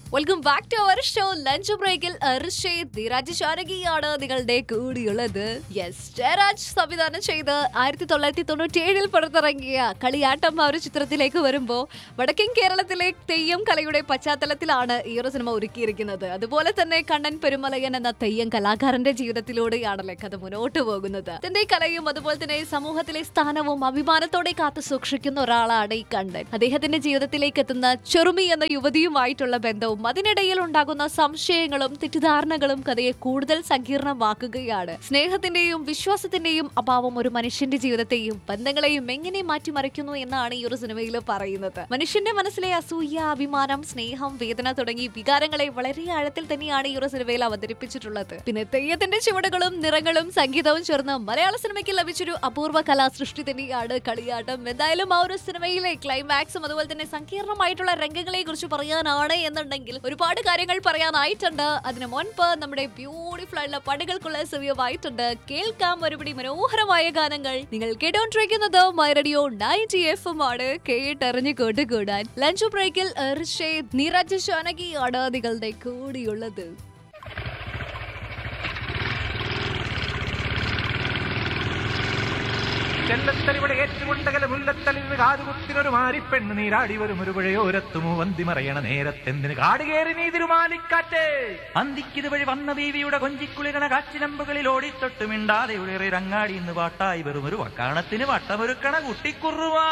welcome back to our show lunch ബ്രേക്കിൽ അർഷേദ് ധീരാജ് ശാരകിയാണ് നിങ്ങളുടെ കൂടിയുള്ളത് yes Jayaraj സംവിധാനം ചെയ്ത് ആയിരത്തി തൊള്ളായിരത്തി തൊണ്ണൂറ്റി ഏഴിൽ പുറത്തിറങ്ങിയ കളിയാട്ടം ആ ഒരു ചിത്രത്തിലേക്ക് വരുമ്പോൾ വടക്കൻ കേരളത്തിലെ തെയ്യം കലയുടെ പശ്ചാത്തലത്തിലാണ് ഈ ഒരു സിനിമ ഒരുക്കിയിരിക്കുന്നത് അതുപോലെ തന്നെ കണ്ണൻ പെരുമലയൻ എന്ന തെയ്യം കലാകാരന്റെ ജീവിതത്തിലൂടെയാണല്ലേ കഥ മുന്നോട്ട് പോകുന്നത് തന്റെ കലയും അതുപോലെ തന്നെ സമൂഹത്തിലെ സ്ഥാനവും അഭിമാനത്തോടെ കാത്തു സൂക്ഷിക്കുന്ന ഒരാളാണ് ഈ കണ്ണൻ അദ്ദേഹത്തിന്റെ ജീവിതത്തിലേക്ക് എത്തുന്ന ചെറുമി എന്ന യുവതിയുമായിട്ടുള്ള ബന്ധവും അതിനിടയിൽ ഉണ്ടാകുന്ന സംശയങ്ങളും തെറ്റിദ്ധാരണകളും കഥയെ കൂടുതൽ സങ്കീർണമാക്കുകയാണ് സ്നേഹത്തിന്റെയും വിശ്വാസത്തിന്റെയും അഭാവം ഒരു മനുഷ്യന്റെ ജീവിതത്തെയും ബന്ധങ്ങളെയും എങ്ങനെ മാറ്റിമറിക്കുന്നു എന്നാണ് ഈ ഒരു സിനിമയിൽ പറയുന്നത് മനുഷ്യന്റെ മനസ്സിലെ അസൂയ അഭിമാനം സ്നേഹം വേദന തുടങ്ങി വികാരങ്ങളെ വളരെ ആഴത്തിൽ തന്നെയാണ് ഈ ഒരു സിനിമയിൽ അവതരിപ്പിച്ചിട്ടുള്ളത് പിന്നെ തെയ്യത്തിന്റെ ചുവടുകളും നിറങ്ങളും സംഗീതവും ചേർന്ന് മലയാള സിനിമയ്ക്ക് ലഭിച്ചൊരു അപൂർവ കലാസൃഷ്ടി തന്നെയാണ് കളിയാട്ടം എന്തായാലും ആ ഒരു സിനിമയിലെ ക്ലൈമാക്സും അതുപോലെ തന്നെ സങ്കീർണമായിട്ടുള്ള രംഗങ്ങളെ കുറിച്ച് പറയാനാണ് എന്നുണ്ടെങ്കിൽ ഒരുപാട് കാര്യങ്ങൾ പറയാനായിട്ടുണ്ട് അതിനു മുൻപ് നമ്മുടെ ബ്യൂട്ടിഫുൾ ആയിട്ടുള്ള പടികൾക്കുള്ള സമയമായിട്ടുണ്ട് കേൾക്കാം ഒരുപടി മനോഹരമായ ഗാനങ്ങൾ നിങ്ങൾ കേട്ടോണ്ടിരിക്കുന്നത് my radio ninety F M ആണ് കേട്ടറിഞ്ഞു കൊണ്ടുകൂടാൻ ലഞ്ച് ബ്രേക്കിൽ എർഷേദ് നീരജ് ശാനകിയാണ് നിങ്ങളുടെ കൂടിയുള്ളത് ചെല്ലത്തലിവിടെ ഏറ്റുകൊണ്ടകല മുല്ലത്തലിന് കാതുകുത്തിനൊരു മാരിപ്പെണ്ണ് നീരാടി വരും ഒരു പുഴയോരത്തുമോ വന്തി മറയണ നേരത്തെന്തിന് കാടുകേറി നീ തിരുമാലിക്കാറ്റേ അന്തിക്കിത് വഴി വന്ന ബീവിയുടെ കൊഞ്ചിക്കുളികണ കാച്ചിലമ്പുകളിൽ ഓടിത്തൊട്ട് മിണ്ടാതെ ഉയറി രങ്ങാടി ഇന്ന് പാട്ടായി വെറും ഒരു വക്കാണത്തിന് വട്ടമൊരുക്കണ കുട്ടിക്കുറുവാ